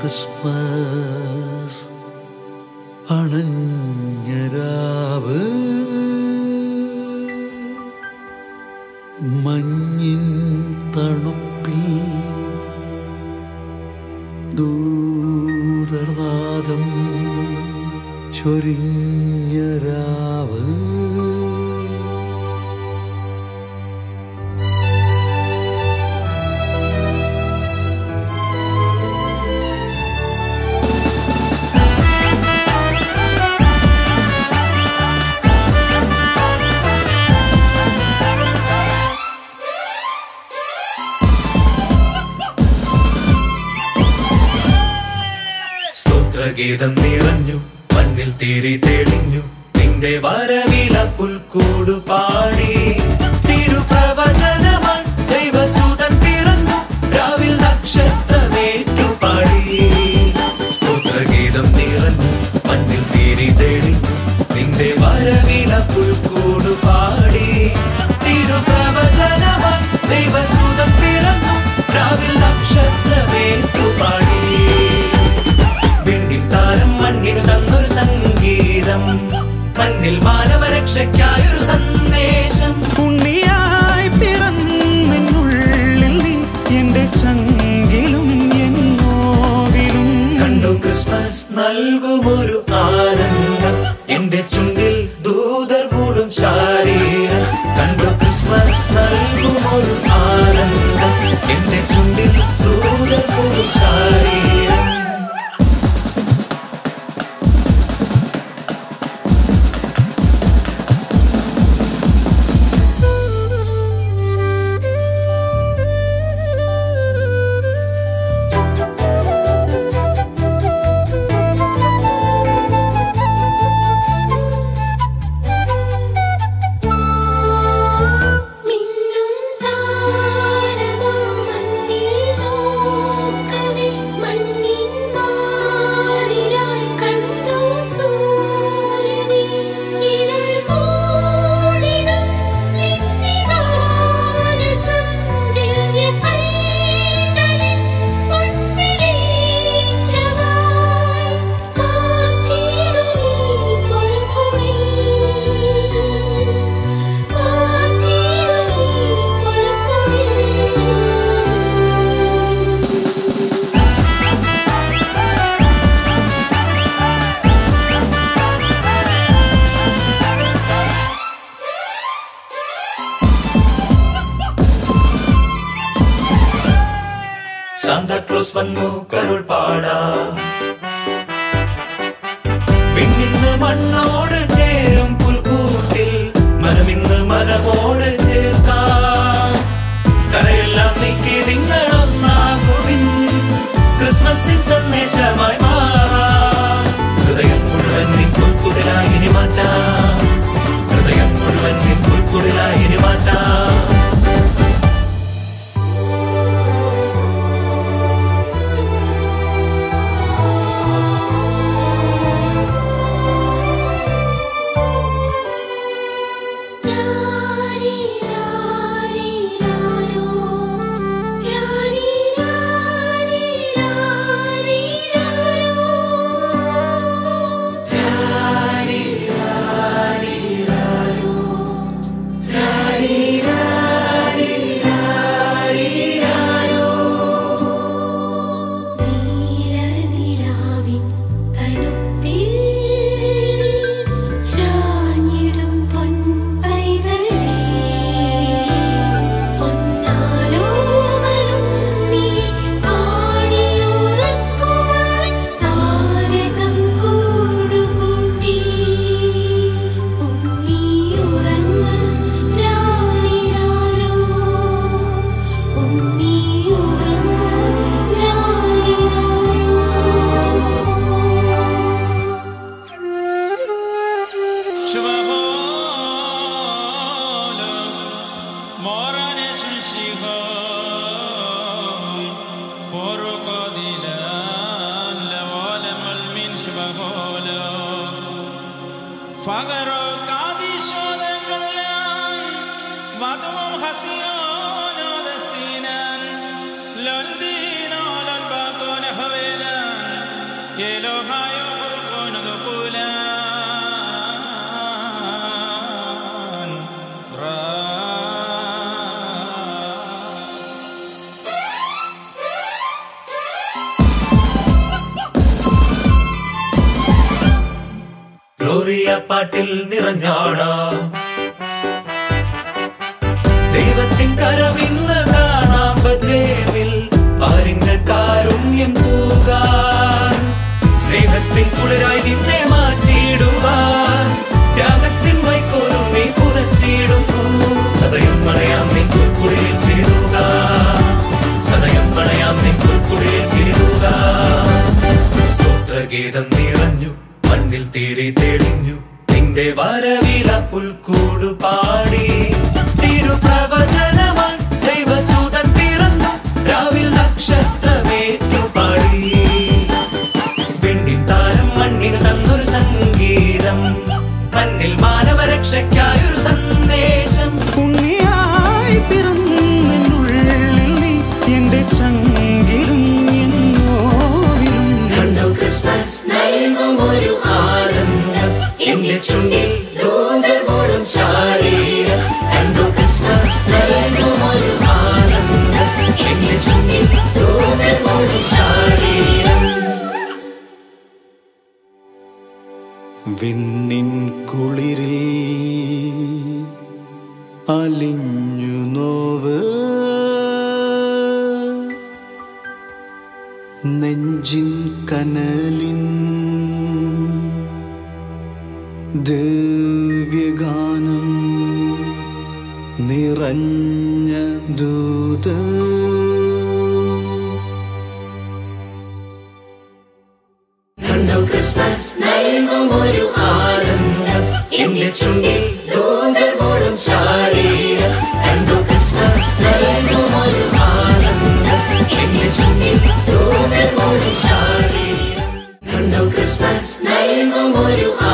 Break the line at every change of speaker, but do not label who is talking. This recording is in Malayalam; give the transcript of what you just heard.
ക്രിസ്മസ് അണഞ്ഞരാവ് മഞ്ഞിൻ തണുപ്പിൽ ദൂതർനാദം ചൊരിഞ്ഞരാവ്
സ്തോത്രഗീതം നിറഞ്ഞു മണ്ണിൽ തിരി തെളിഞ്ഞു നിന്റെ വരവില പുൽക്കൂടു പാടി തിരുപ്രവചനമായി ദൈവസൂതൻ പിറന്നു രാവിൽ നക്ഷത്രമേറ്റു പാടി സ്തോത്രഗീതം നിറഞ്ഞു മണ്ണിൽ തിരി തെളിഞ്ഞു നിന്റെ വരവില പുൽക്കൂടു പാടി തിരുപ്രവചനമായി ദൈവസൂതൻ പിറന്നു രാവിൽ നക്ഷത്രമേറ്റു പാടി വിണ്ണിൻ താരം മണ്ണിന് തന്നൊരു സംഗീതം മണ്ണിൽ മാനവരക്ഷയ്ക്കായൊരു സന്ദേശം
ഉണ്ണിയായി പിറന്നെന്നുള്ളിൽ നീ എന്റെ ചങ്കിലും എന്നോവിലും
കണ്ടു ക്രിസ്മസ് നൽകുമൊരു ആനന്ദം എന്റെ ചുണ്ടിൽ ദൂതർ കൂടും ശാരീരം കണ്ടു ക്രിസ്മസ് നൽകുമൊരു ആനന്ദം എന്റെ ചുണ്ടിൽ ദൂതർ കൂടും ശാരീരം
മിന്നും താരമോ മഞ്ഞിൽ നോക്കവേ മഞ്ഞിൻ മാറിലായി കണ്ടു സൂര്യനെ ഇരുൾ മൂടിടും നിന്റെ മാനസം ദിവ്യ പൈതലിൻ പൊൻവെളിച്ചമായി മാറ്റിയിടും ഈ പൊൽക്കുടിൽ
സാന്താക്ലോസ് വന്നു കരുൾ പാടാ പിന്നിന്ന് മണ്ണോട് ചേരും പുൽക്കൂട്ടിൽ മനമിന്ന് മനമോട് ചേർക്കാം കരയെല്ലാം നീക്കി നിങ്ങളൊന്നാകുവിൻ ക്രിസ്മസിൻ സന്ദേശമായി മാറാം ഹൃദയം മുഴുവൻ നിൻ പുൽക്കുടിലായി ഇനി മാറ്റാം ഹൃദയം മുഴുവൻ നിൻ പുൽക്കുടിലായി ഇനി മാറ്റാം
രാരി രാരി രാരോ രാരി രാരി രാരി രാരോ രാരി രാരി രാരോ രാരി രാരി രാരി രാരോ നീലനിലാവിൻ തണുപ്പിൽ ചാഞ്ഞിടും പൊൻപൈതലേ പൊന്നാരോമലും നീ പാടിയുറക്കുവാൻ താരകം കൂടുകൂട്ടി ഉണ്ണിയുറങ്ങ് രാരിരാരോ ഉണ്ണിയുറങ്ങ് രാരിരാരോ
شبهالا مارن شنشيها فرق دلان لوالم المن شبهالا فقر قادي شودن قلان مدوم خسيان دستينان لندين على الباقون حويلان
ഗ്ലോറിയ പാട്ടിൽ നിറഞ്ഞാടാം ദൈവത്തിൻ കരവിന്ന് കാണാം ബദ്ലേമിൽ പാരിന്റെ കാരുണ്യം തൂകാൻ സ്നേഹത്തിൻ കുളിരായി നിന്നെ മാറ്റിയിടുവാൻ ത്യാഗത്തിൻ വൈക്കോലും നീ പുതച്ചിടുന്നു സദയം മണയാം നീ കുളിരിൽ ചേരുക സദയം മണയാം നീ കുളിരിൽ ചേരുക സ്തോത്രഗീതം നിറഞ്ഞു മണ്ണിൽ തീരെ തെളിഞ്ഞു നിന്റെ വരവില പുൽക്കൂടു പാടി തിരുപ്രവചനമായി ദൈവസൂതൻ പിറന്നു രാവിൽ നക്ഷത്രമേറ്റു പാടി പെണ്ണിൻ താരം മണ്ണിന് തന്നൊരു സംഗീതം മണ്ണിൽ മാനവരക്ഷയ്ക്കായൊരു സന്ദേശം
ഉണ്ണിയായി പിറന്നെന്നുള്ളിൽ നീ എന്റെ ചങ്കിലും എന്നോവിലും
കണ്ടു ക്രിസ്മസ് നൽകും ഒരു ആനന്ദം എന്റെ ചുണ്ടിൽ ദൂതർ മൂടും ശാരീരം കണ്ടു ക്രിസ്മസ് നൽകും ഒരു ആനന്ദം എന്റെ ചുണ്ടിൽ ദൂതർ മൂടും ശാരീരം
വിണ്ണിൻ കുളിരിൽ അലിഞ്ഞു നോവ് നെഞ്ചിൻ കനലിൻ ദിവ്യഗാനം നിറഞ്ഞ ദൂത
കണ്ടു ക്രിസ്മസ് നൽകും ഒരു ആനന്ദം എന്റെ ചുണ്ടിൽ ദൂതർ മൂടും ശാരീരം കണ്ടു ക്രിസ്മസ് നൽകും ഒരു ആനന്ദം എന്റെ ചുണ്ടിൽ ദൂതർ മൂടും ശാരീരം കണ്ടു ക്രിസ്മസ് നൽകും ഒരു